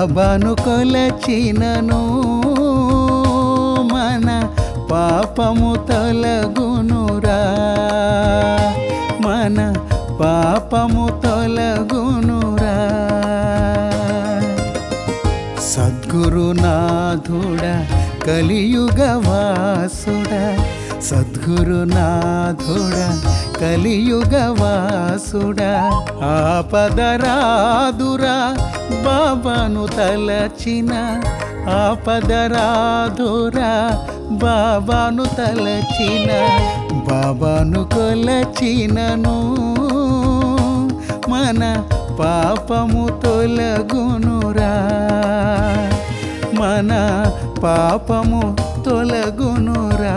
బాబాను కొలచినను మన పాపము తొలగునురా మన పాపము తొలగునురా సద్గురునాథుడ కలియుగ వాసుడ సద్గురునాథుడ కలియుగ వాసుడ ఆపదరాదురా బాబాను తలచిన ఆపదరాదురా బాబాను తలచిన బాబాను కొలచినను మన పాపము తొలగునురా మన పాపము తొలగునురా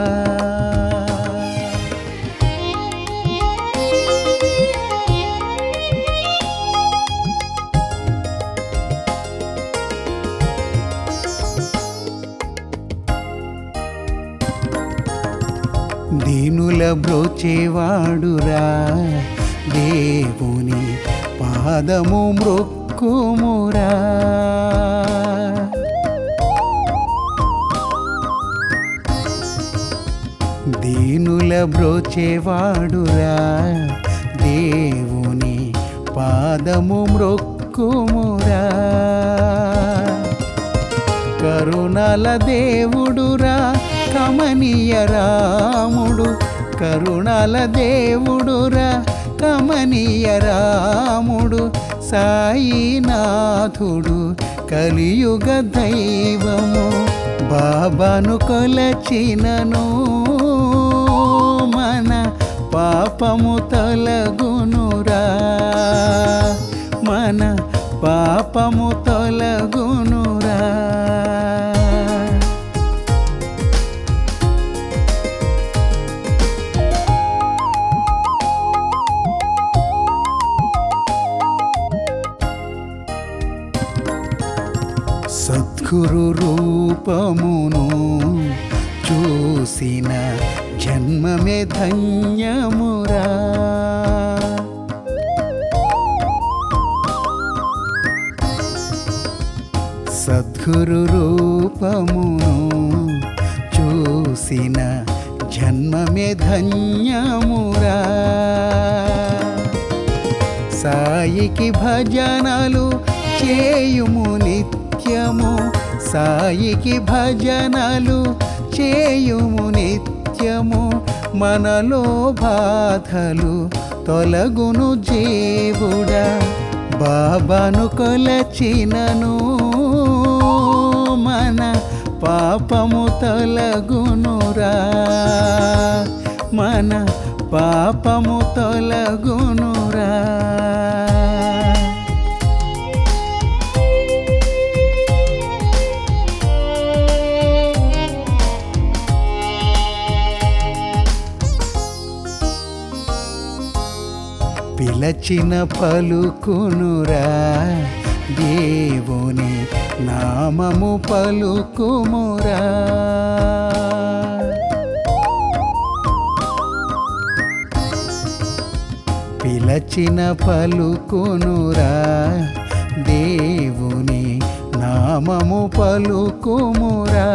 దీనుల బ్రోచేవాడురా దేవుని పాదము మృక్కుమురా దీనుల బ్రోచేవాడురా దేవుని పాదము మృక్కుమురా కరుణల దేవుడురా కమనీయ రాముడు కరుణల దేవుడురా కమనీయ రాముడు సాయినాథుడు కలియుగ దైవము బాబాను కొలచినను మన పాపము తొలగునురా మన పాపము తొలగునురా సద్గురు రూపమును చూసిన జన్మమే ధన్యమురా సద్గురు రూపమును చూసిన జన్మమే ధన్యమురా సాయికి భజనలు చేయుము నిత్యము సాయికి భజనలు చేయుము నిత్యము మనలో బాధలు తొలగును జీవుడా బాబాను కొలచినను మన పాపము తొలగునురా మన పాపము తొలగునురా పిలచిన పలుకునురా దేవుని నామము పలుకుమురా పిలచిన పలుకునురా దేవుని నామము పలుకుమురా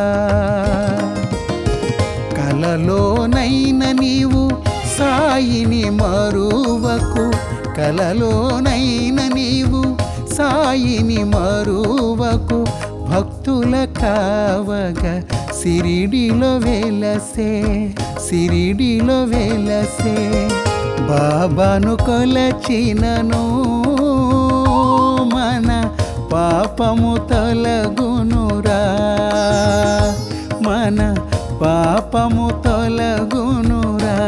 కలలోనైన నీవు సాయిని మరువకు కలలోనైన నీవు సాయిని మరువకు భక్తుల కావగా సిరిడిలో వెలసే సిరిడిలో వెలసే బాబాను కొలచినను మన పాపము తొలగునురా మన పాపము తొలగునురా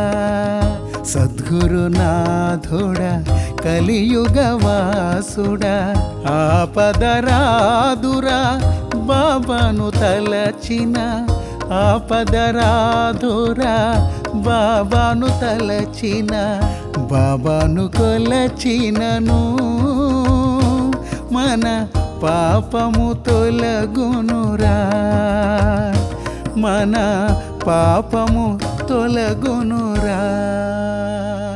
సద్గురునాథుడా కలియుగ వాసుడా ఆపదరాదురా బాబాను తలచిన ఆపదరాదురా బాబాను తలచిన బాబాను కొలచినను మన పాపము తొలగునురా మన పాపము తొలగునురా